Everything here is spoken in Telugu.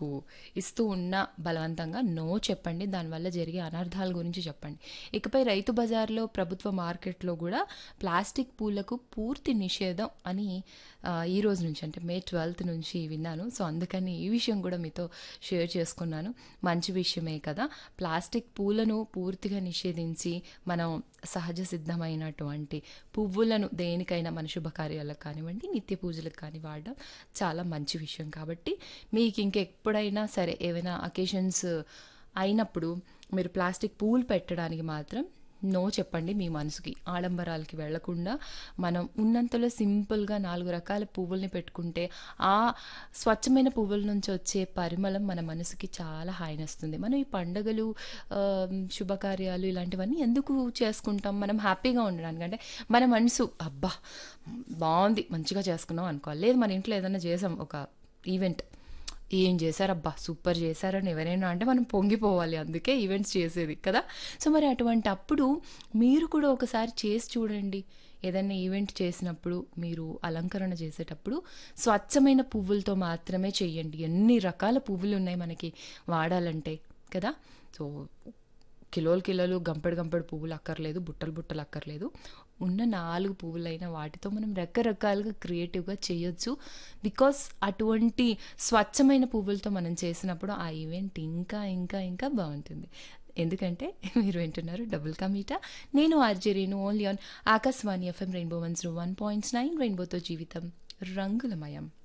మీకు ఇస్తూ ఉన్నా బలవంతంగా నో చెప్పండి. దానివల్ల జరిగే అనర్థాల గురించి చెప్పండి. ఇకపై రైతు బజార్‌లో, ప్రభుత్వ మార్కెట్‌లో గూడా ప్లాస్టిక్ పూలకు పూర్తి నిషేధం అని ఆహ్, ఈ రోజు నుంచి అంటే మే 12 నుంచి విన్నాను. సో, అందుకని ఈ విషయం గూడా మీతో షేర్ చేసుకున్నాను. మంచి విషయమే కదా! ప్లాస్టిక్ పూలను పూర్తిగా నిషేధించి, మనం సహజ సిద్ధమైనటువంటి పువ్వులను దేనికైనా మన శుభకార్యాలకు కానివ్వండి, నిత్య పూజలకు కానీ వాడడం చాలా మంచి విషయం కాబట్టి, మీకు ఇంకెప్పుడైనా సరే ఏవైనా అకేషన్స్ అయినప్పుడు మీరు ప్లాస్టిక్ పూలు పెట్టడానికి మాత్రం నో చెప్పండి మీ మనసుకి. ఆడంబరాలకి వెళ్ళకుండా మనం ఉన్నంతలో సింపుల్‌గా 4 రకాల పువ్వుల్ని పెట్టుకుంటే, ఆ స్వచ్ఛమైన పువ్వుల నుంచి వచ్చే పరిమళం మన మనసుకి చాలా హాయినిస్తుంది. మనం ఈ పండుగలు ఆహ్, శుభకార్యాలు ఇలాంటివన్నీ ఎందుకు చేసుకుంటాం? మనం హ్యాపీగా ఉండడానికి. అంటే మన మనసు అబ్బా! బావుంది మంచిగా చేసుకున్నాం అనుకోవాలి. లేదు మన ఇంట్లో ఏదైనా చేసాం ఒక ఈవెంట్. ఏం చేశారబ్బా! సూపర్ చేశారని ఎవరైనా అంటే మనం పొంగిపోవాలి. అందుకే ఈవెంట్స్ చేసేది కదా! సో, మరి అటువంటప్పుడు మీరు కూడా ఒకసారి చేసి చూడండి. ఏదైనా ఈవెంట్ చేసినప్పుడు, మీరు అలంకరణ చేసేటప్పుడు స్వచ్ఛమైన పువ్వులతో మాత్రమే చేయండి. ఎన్ని రకాల పువ్వులున్నాయి మనకి వాడాలంటే కదా! సో, కిలోలు కిలోలు, గంపెడు గంపెడు పువ్వులు అక్కర్లేదు. బుట్టలు బుట్టలు అక్కర్లేదు. ఉన్న 4 పువ్వులైన వాటితో మనం రకరకాలుగా క్రియేటివ్‌గా చేయొచ్చు. బికాస్ అటువంటి స్వచ్ఛమైన పువ్వులతో మనం చేసినప్పుడు ఆ ఈవెంట్ ఇంకా ఇంకా ఇంకా బావుంటుంది. ఎందుకంటే మీరు వింటున్నారు డబుల్ కా మీటా. నేను RJ Renu only on Akashvani FM rainbow 101.9 రెయిన్బోతో జీవితం రంగులమయం.